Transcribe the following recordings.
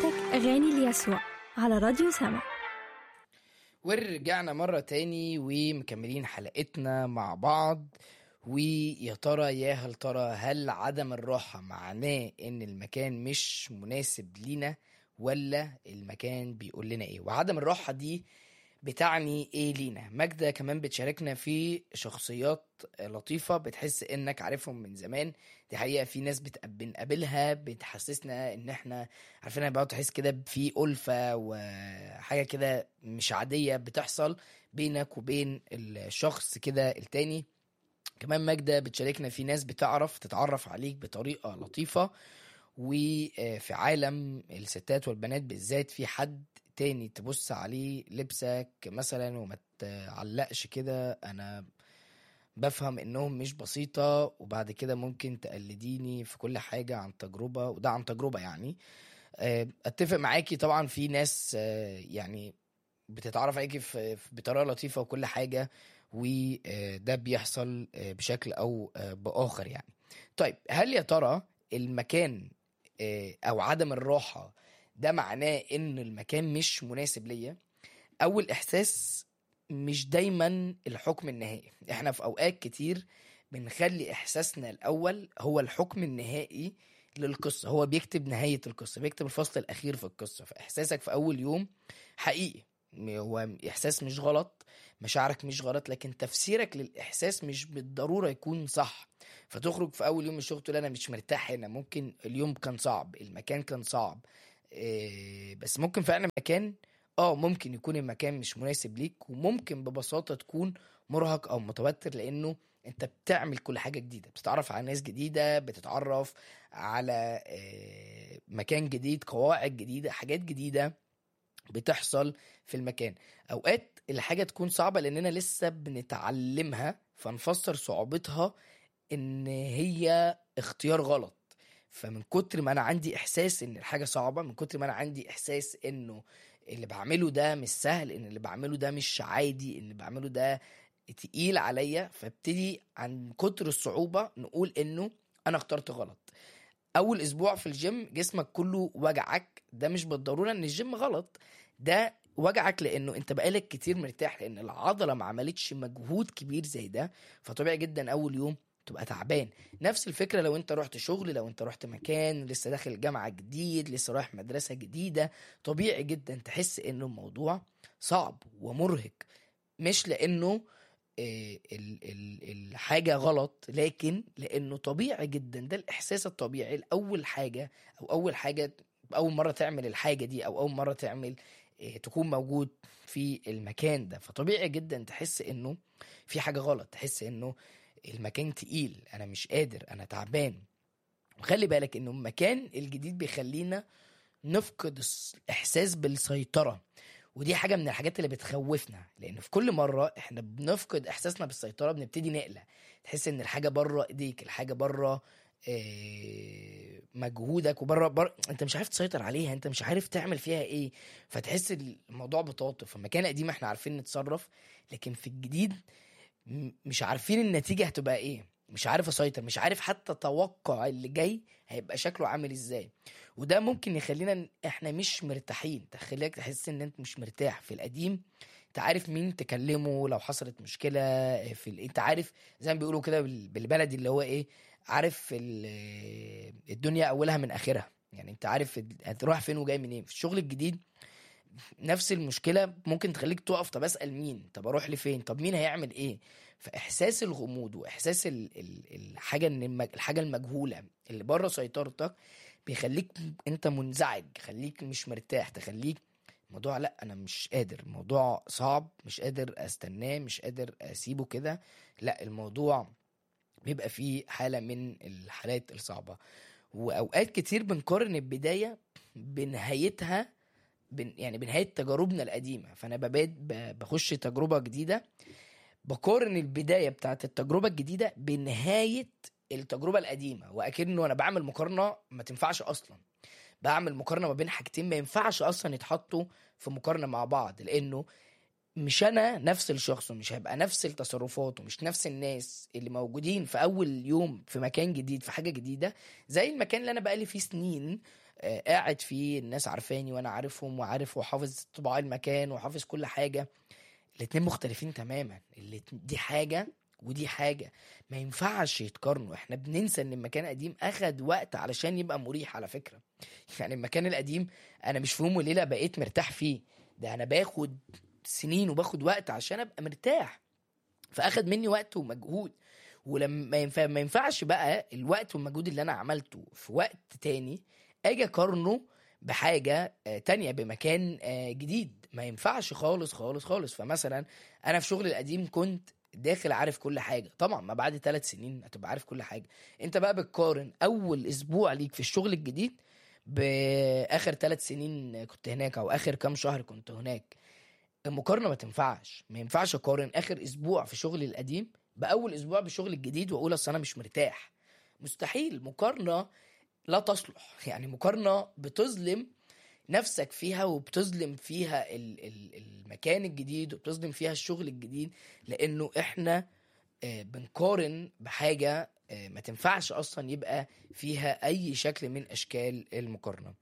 برنامجاتك أغاني ليسوع على راديو سما ورجعنا مرة تاني ومكملين حلقتنا مع بعض ويا ترى يا هل ترى هل عدم الراحة معناه ان المكان مش مناسب لينا ولا المكان بيقول لنا ايه وعدم الراحة دي بتعني ايه لينا ماجدة كمان بتشاركنا في شخصيات لطيفة بتحس انك عارفهم من زمان دي حقيقة في ناس بتق- بنقابلها بتحسسنا ان احنا عارفين بقى تحس كده في ألفة وحاجة كده مش عادية بتحصل بينك وبين الشخص كده التاني كمان ماجدة بتشاركنا في ناس بتعرف تتعرف عليك بطريقة لطيفة وفي عالم الستات والبنات بالذات في حد تاني تبص عليه لبسك مثلا وما تعلقش كده انا بفهم انهم مش بسيطة وبعد كده ممكن تقلديني في كل حاجة عن تجربة وده عن تجربة يعني آه، اتفق معاكي طبعا في ناس آه، يعني بتتعرف عليكي في في- بطريقة لطيفة وكل حاجة وده بيحصل آه، بشكل او آه، باخر يعني طيب هل يا ترى المكان آه، او عدم الراحة ده معناه ان المكان مش مناسب ليا اول احساس مش دايما الحكم النهائي احنا في اوقات كتير بنخلي احساسنا الاول هو الحكم النهائي للقصة هو بيكتب نهاية القصة بيكتب الفصل الأخير في القصة فإحساسك في أول يوم حقيقي هو إحساس مش غلط مشاعرك مش غلط لكن تفسيرك للإحساس مش بالضرورة يكون صح فتخرج في أول يوم من الشغل تقول أنا مش مرتاح هنا ممكن اليوم كان صعب المكان كان صعب إيه بس ممكن فعلا مكان اه ممكن يكون المكان مش مناسب ليك وممكن ببساطة تكون مرهق او متوتر لانه انت بتعمل كل حاجة جديدة بتتعرف على ناس جديدة بتتعرف على آه، مكان جديد قواعد جديدة حاجات جديدة بتحصل في المكان اوقات الحاجة تكون صعبة لاننا لسه بنتعلمها فنفسر صعوبتها ان هي اختيار غلط فمن كتر ما انا عندي احساس ان الحاجه صعبه من كتر ما انا عندي احساس انه اللي بعمله ده مش سهل ان اللي بعمله ده مش عادي ان اللي بعمله ده تقيل عليا فابتدي عن كتر الصعوبه نقول انه انا اخترت غلط اول اسبوع في الجيم جسمك كله وجعك ده مش بالضروره ان الجيم غلط ده وجعك لانه انت بقالك كتير مرتاح لان العضله ما عملتش مجهود كبير زي ده فطبيعي جدا اول يوم تبقى تعبان نفس الفكره لو انت رحت شغل لو انت رحت مكان لسه داخل جامعه جديد لسه رايح مدرسه جديده طبيعي جدا تحس انه الموضوع صعب ومرهق مش لانه آه، ال- ال- الحاجة غلط لكن لأنه طبيعي جدا ده الإحساس الطبيعي لأول حاجة أو أول حاجة أول مرة تعمل الحاجة دي أو أول مرة تعمل آه، تكون موجود في المكان ده فطبيعي جدا تحس إنه في حاجة غلط تحس إنه المكان تقيل أنا مش قادر أنا تعبان وخلي بالك إنه المكان الجديد بيخلينا نفقد الس- الإحساس بالسيطرة ودي حاجة من الحاجات اللي بتخوفنا لأن في كل مرة احنا بنفقد إحساسنا بالسيطرة بنبتدي نقلق تحس إن الحاجة بره إيديك الحاجة بره آه، مجهودك وبره بره انت مش عارف تسيطر عليها انت مش عارف تعمل فيها ايه فتحس الموضوع بتوتر في المكان القديم احنا عارفين نتصرف لكن في الجديد م- مش عارفين النتيجة هتبقى ايه مش عارف اسيطر مش عارف حتى اتوقع اللي جاي هيبقى شكله عامل ازاي وده ممكن يخلينا ن- احنا مش مرتاحين تخليك تحس ان انت مش مرتاح في القديم انت عارف مين تكلمه لو حصلت مشكله في ال... انت عارف زي ما بيقولوا كده بال- بالبلدي اللي هو ايه عارف ال... الدنيا اولها من اخرها يعني انت عارف ال- هتروح فين وجاي منين في الشغل الجديد نفس المشكله ممكن تخليك تقف طب اسال مين طب اروح لفين طب مين هيعمل ايه فاحساس الغموض واحساس ال... ال... الحاجه ان المج... الحاجه المجهوله اللي بره سيطرتك بيخليك انت منزعج خليك مش مرتاح تخليك الموضوع لا انا مش قادر الموضوع صعب مش قادر استناه مش قادر اسيبه كده لا الموضوع بيبقى فيه حالة من الحالات الصعبة واوقات كتير بنقارن البداية بنهايتها بن يعني بنهاية تجاربنا القديمة فانا ببات ب- بخش تجربة جديدة بقارن البداية بتاعت التجربة الجديدة بنهاية التجربة القديمة وأكنه أنا بعمل مقارنة ما تنفعش أصلا بعمل مقارنة ما بين حاجتين ما ينفعش أصلا يتحطوا في مقارنة مع بعض لأنه مش انا نفس الشخص ومش هيبقى نفس التصرفات ومش نفس الناس اللي موجودين في اول يوم في مكان جديد في حاجه جديده زي المكان اللي انا بقالي فيه سنين آه، قاعد فيه الناس عارفاني وانا عارفهم وعارف وحافظ طباع المكان وحافظ كل حاجه الاتنين مختلفين تماما الاتنين دي حاجه ودي حاجه ما ينفعش يتقارنوا احنا بننسى ان المكان القديم اخد وقت علشان يبقى مريح على فكره يعني المكان القديم انا مش في يوم وليله بقيت مرتاح فيه ده انا باخد سنين وباخد وقت عشان ابقى مرتاح فاخد مني وقت ومجهود ولما ما ينفع ما ينفعش بقى الوقت والمجهود اللي انا عملته في وقت تاني اجي اقارنه بحاجه آه، تانية بمكان آه، جديد ما ينفعش خالص خالص خالص فمثلا انا في شغلي القديم كنت داخل عارف كل حاجه طبعا ما بعد ثلاث سنين هتبقى عارف كل حاجه انت بقى بتقارن اول اسبوع ليك في الشغل الجديد باخر ثلاث سنين كنت هناك او اخر كام شهر كنت هناك المقارنه ما تنفعش ما ينفعش اقارن اخر اسبوع في شغلي القديم باول اسبوع بشغل الجديد واقول اصل انا مش مرتاح مستحيل مقارنه لا تصلح يعني مقارنه بتظلم نفسك فيها وبتظلم فيها ال- ال- المكان الجديد وبتظلم فيها الشغل الجديد لانه احنا آه، بنقارن بحاجه آه، ما تنفعش اصلا يبقى فيها اي شكل من اشكال المقارنه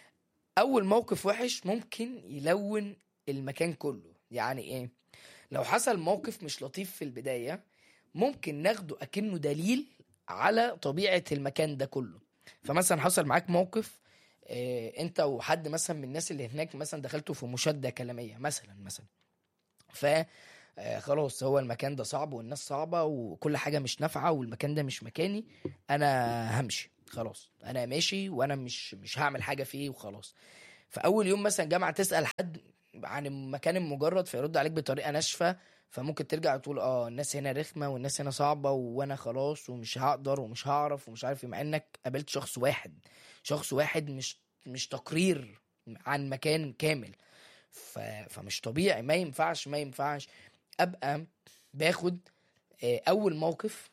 اول موقف وحش ممكن يلون المكان كله يعني ايه لو حصل موقف مش لطيف في البدايه ممكن ناخده اكنه دليل على طبيعه المكان ده كله فمثلا حصل معاك موقف آه، انت وحد مثلا من الناس اللي هناك مثلا دخلتوا في مشاده كلاميه مثلا مثلا ف آه، خلاص هو المكان ده صعب والناس صعبه وكل حاجه مش نافعه والمكان ده مش مكاني انا همشي خلاص انا ماشي وانا مش مش هعمل حاجه فيه وخلاص فاول يوم مثلا جامعه تسال حد عن المكان المجرد فيرد عليك بطريقه ناشفه فممكن ترجع تقول اه الناس هنا رخمه والناس هنا صعبه وانا خلاص ومش هقدر ومش هعرف ومش عارف إيه، مع انك قابلت شخص واحد شخص واحد مش مش تقرير عن مكان كامل ف... فمش طبيعي ما ينفعش ما ينفعش ابقى باخد آه، اول موقف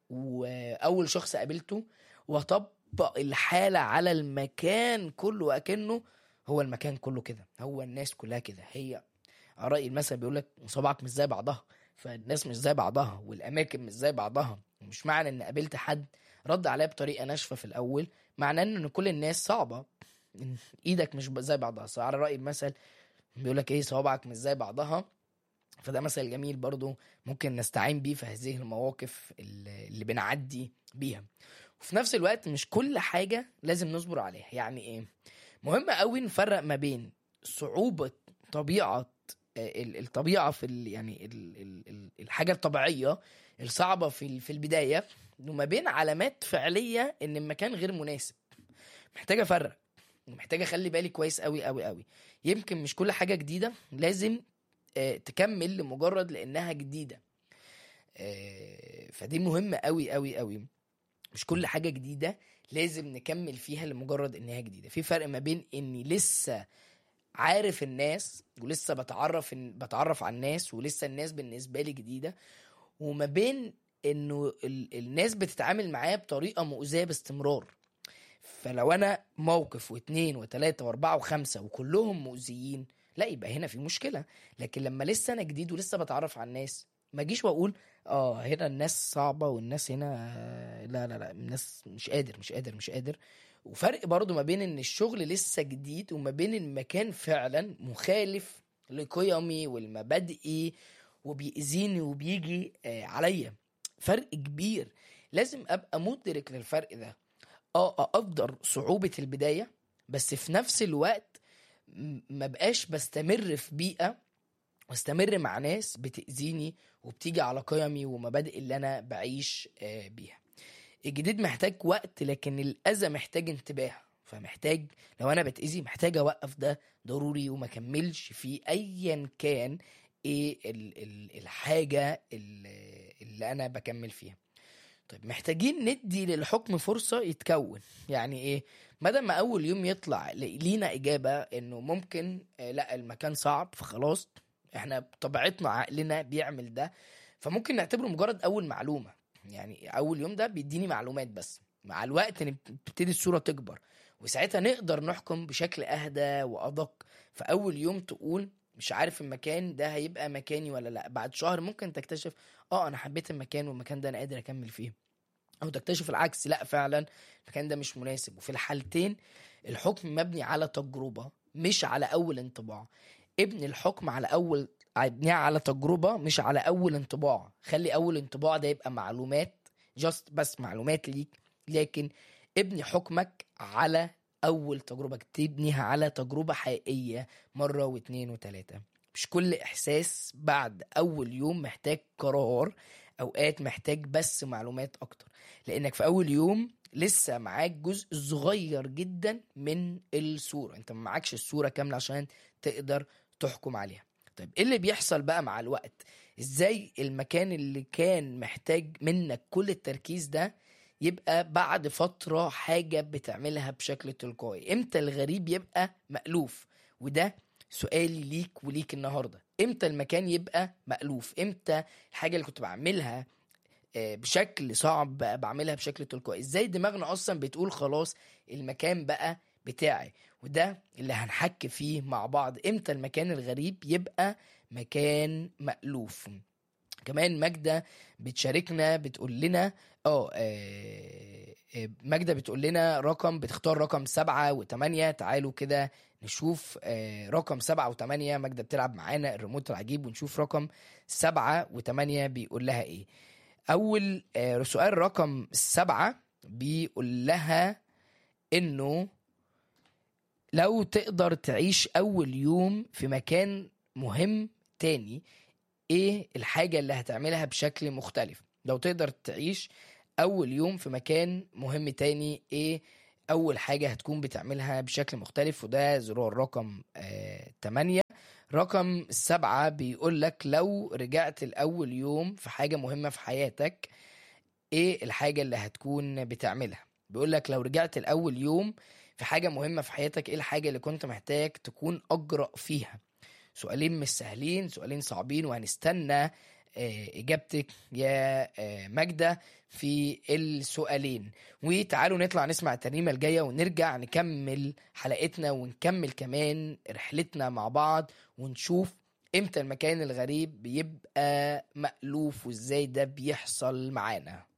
واول شخص قابلته واطبق الحاله على المكان كله وأكنه هو المكان كله كده هو الناس كلها كده هي رأي المثل بيقول لك صوابعك مش زي بعضها فالناس مش زي بعضها والاماكن مش زي بعضها ومش معنى ان قابلت حد رد عليا بطريقه ناشفه في الاول معناه ان كل الناس صعبه إن ايدك مش زي بعضها صح على رأي المثل بيقول لك ايه صوابعك مش زي بعضها فده مثل جميل برضو ممكن نستعين بيه في هذه المواقف اللي اللي بنعدي بيها وفي نفس الوقت مش كل حاجة لازم نصبر عليها يعني ايه مهم قوي نفرق ما بين صعوبة طبيعة آه، ال- الطبيعة في ال يعني ال ال ال الحاجة الطبيعية الصعبة في ال- في البداية وما بين علامات فعلية ان المكان غير مناسب محتاج افرق ومحتاج اخلي بالي كويس قوي قوي قوي يمكن مش كل حاجة جديدة لازم آه، تكمل لمجرد لانها جديده آه، فدي مهمه قوي قوي قوي مش كل حاجه جديده لازم نكمل فيها لمجرد انها جديده في فرق ما بين اني لسه عارف الناس ولسه بتعرف بتعرف على الناس ولسه الناس بالنسبه لي جديده وما بين انه ال- الناس بتتعامل معايا بطريقه مؤذيه باستمرار فلو انا موقف واثنين وثلاثة واربعة وخمسة وكلهم مؤذيين لا يبقى هنا في مشكلة لكن لما لسه انا جديد ولسه بتعرف على الناس ما اجيش واقول اه هنا الناس صعبة والناس هنا آه، لا لا لا الناس مش قادر مش قادر مش قادر وفرق برضو ما بين ان الشغل لسه جديد وما بين المكان فعلا مخالف لقيمي والمبادئي وبيأذيني وبيجي آه، عليا فرق كبير لازم ابقى مدرك للفرق ده اه اقدر صعوبة البداية بس في نفس الوقت م- ما بقاش بستمر في بيئة واستمر مع ناس بتأذيني وبتيجي على قيمي ومبادئ اللي انا بعيش آه، بيها الجديد محتاج وقت لكن الأذى محتاج انتباه فمحتاج لو انا بتأذي محتاج اوقف ده ضروري وما كملش فيه ايا كان ايه ال ال الحاجة اللي, اللي انا بكمل فيها طيب محتاجين ندي للحكم فرصة يتكون يعني ايه بدل ما اول يوم يطلع ل- لينا اجابة انه ممكن آه، لا المكان صعب فخلاص احنا بطبيعتنا عقلنا بيعمل ده فممكن نعتبره مجرد اول معلومة يعني اول يوم ده بيديني معلومات بس مع الوقت بتبتدي الصورة تكبر وساعتها نقدر نحكم بشكل اهدى وادق فاول يوم تقول مش عارف المكان ده هيبقى مكاني ولا لا بعد شهر ممكن تكتشف اه انا حبيت المكان والمكان ده انا قادر اكمل فيه او تكتشف العكس لا فعلا المكان ده مش مناسب وفي الحالتين الحكم مبني على تجربة مش على اول انطباع ابني الحكم على اول ابنيه على تجربة مش على اول انطباع خلي اول انطباع ده يبقى معلومات جاست بس معلومات ليك لكن ابني حكمك على اول تجربة تبنيها على تجربة حقيقية مرة واتنين وتلاتة مش كل احساس بعد اول يوم محتاج قرار اوقات محتاج بس معلومات اكتر لانك في اول يوم لسه معاك جزء صغير جدا من الصورة انت ما معكش الصورة كاملة عشان تقدر تحكم عليها طيب ايه اللي بيحصل بقى مع الوقت ازاي المكان اللي كان محتاج منك كل التركيز ده يبقى بعد فترة حاجة بتعملها بشكل تلقائي امتى الغريب يبقى مألوف وده سؤالي ليك وليك النهاردة امتى المكان يبقى مألوف امتى الحاجة اللي كنت بعملها آه، بشكل صعب بقى بعملها بشكل تلقائي ازاي دماغنا اصلا بتقول خلاص المكان بقى بتاعي وده اللي هنحكي فيه مع بعض امتى المكان الغريب يبقى مكان مألوف كمان ماجدة بتشاركنا بتقول لنا اه آه، آه، ماجدة بتقول لنا رقم بتختار رقم سبعة وثمانية تعالوا كده نشوف آه، رقم سبعة وثمانية ماجدة بتلعب معانا الريموت العجيب ونشوف رقم سبعة وثمانية بيقول لها ايه اول آه، سؤال رقم سبعة بيقول لها انه لو تقدر تعيش اول يوم في مكان مهم تاني ايه الحاجة اللي هتعملها بشكل مختلف لو تقدر تعيش اول يوم في مكان مهم تاني ايه اول حاجة هتكون بتعملها بشكل مختلف وده زرار رقم آه 8 رقم سبعة بيقول لك لو رجعت الأول يوم في حاجة مهمة في حياتك إيه الحاجة اللي هتكون بتعملها بيقول لك لو رجعت الأول يوم في حاجة مهمة في حياتك إيه الحاجة اللي كنت محتاج تكون أجرأ فيها سؤالين مش سهلين سؤالين صعبين وهنستنى آه، إجابتك يا آه، ماجدة في السؤالين وتعالوا نطلع نسمع الترنيمة الجاية ونرجع نكمل حلقتنا ونكمل كمان رحلتنا مع بعض ونشوف امتى المكان الغريب بيبقى مألوف وازاي ده بيحصل معانا